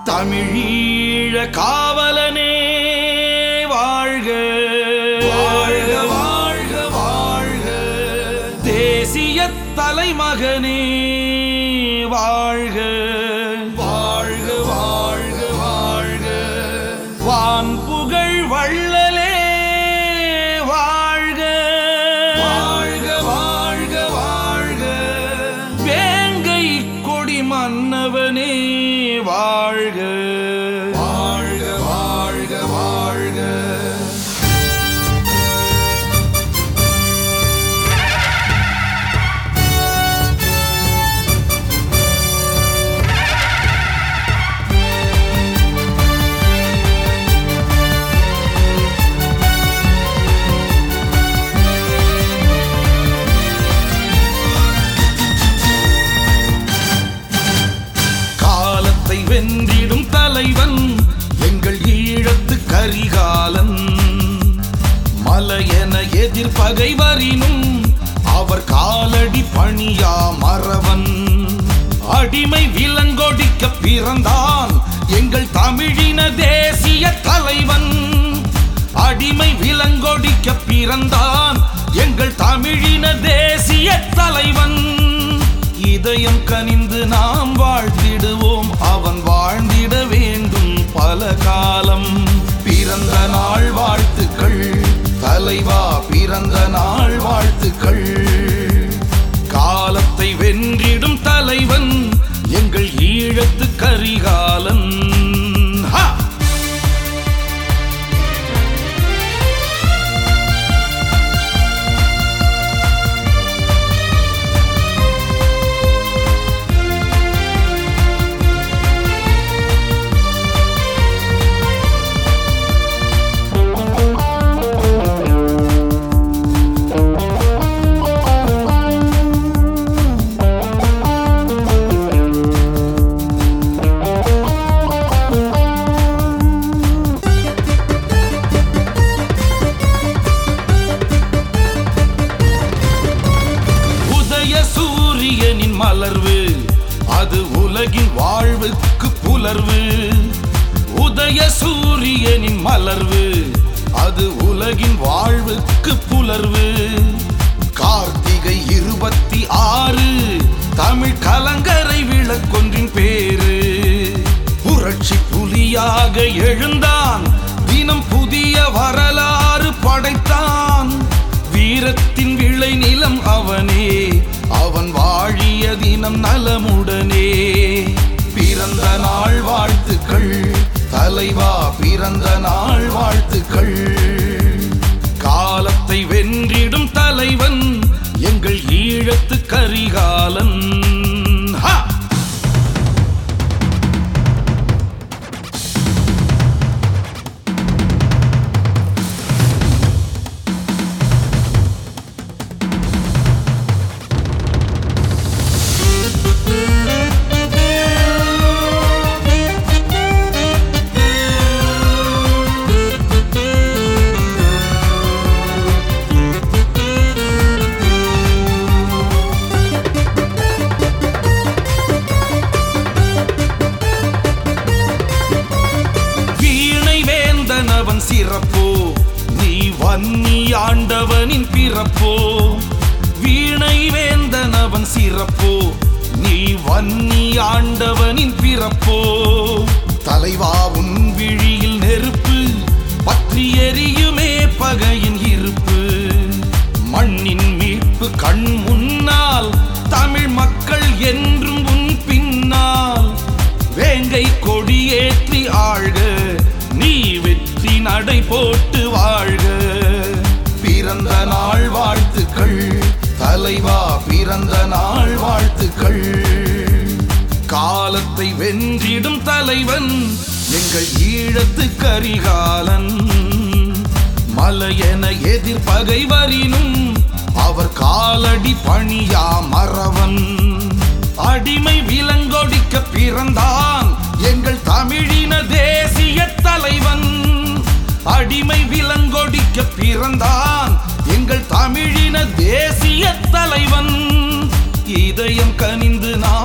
தமிழீழ காவலனே வாழ்க வாழ்க வாழ்க வாழ்க தேசிய தலைமகனே வாழ்க வாழ்க வாழ்க வாழ்க வான் புகழ் வள்ளலே வாழ்க வாழ்க வாழ்க வாழ்க வேங்கை கொடி மன்னவனே வாழ்க வாழ்க வாழ்க வாழ்க காலத்தை வென்றிடும் தலைவன் எங்கள் ஈழத்து கரிகாலன் மலையென எதிர்பகை வரினும் அவர் காலடி பணியா மறவன் அடிமை விலங்கொடிக்க பிறந்தான் எங்கள் தமிழின தேசிய தலைவன் அடிமை விலங்கொடிக்க பிறந்தான் எங்கள் தமிழின தேசிய தலைவன் இதயம் கனிந்து நாம் வாழ்த்திடுவோம் அவன் வாழ்ந்திட வேண்டும் பல காலம் பிறந்த நாள் வாழ்த்துக்கள் தலைவா பிறந்த நாள் வாழ்த்துக்கள் காலத்தை வென்றிடும் தலைவன் எங்கள் ஈழத்து கரிகாலன் ஹா! உதய சூரியனின் மலர்வு அது உலகின் வாழ்வுக்கு புலர்வு உதய சூரியனின் மலர்வு அது உலகின் வாழ்வுக்கு புலர்வு கார்த்திகை இருபத்தி ஆறு தமிழ் கலங்கரை விளக்கொன்றின் பேரு புரட்சி புலியாக எழுந்தான் தினம் புதிய வரலாறு படைத்தான் வீரத்தின் விளை நிலம் அவனே அவன் வாழிய தினம் நலமுடனே பிறந்த நாள் வாழ்த்துக்கள் தலைவா பிறந்த நாள் வாழ்த்துக்கள் காலத்தை வென்றிடும் தலைவன் எங்கள் ஈழத்து கரிகாலன் ஹா! வீணை வேந்தனவன் சிறப்போ நீ வன்னி ஆண்டவனின் பிறப்போ வீணை வேந்தனவன் சிறப்போ நீ வன்னி ஆண்டவனின் பிறப்போ தலைவா உன் விழியில் நெருப்பு பற்றி எரியுமே பகையின் இருப்பு மண்ணின் மீட்பு கண் முன்னால் தமிழ் மக்கள் என்றும் உன் பின்னால் வேங்கை கொடியேற்றி ஆழ்க நீ வெற்றி நடை போட்டு வாழ்க பிறந்த நாள் வாழ்த்துக்கள் தலைவா பிறந்த நாள் வாழ்த்துக்கள் காலத்தை வென்றிடும் தலைவன் எங்கள் ஈழத்து கரிகாலன் மலையென எதிர்பகை வரினும் அவர் காலடி பணியா மறவன் அடிமை விலங்கொடிக்க பிறந்தான் எங்கள் தமிழின தேசிய தலைவன் அடிமை விலங்கொடிக்க பிறந்தான் எங்கள் தமிழின தேசிய தலைவன் இதயம் கனிந்து நான்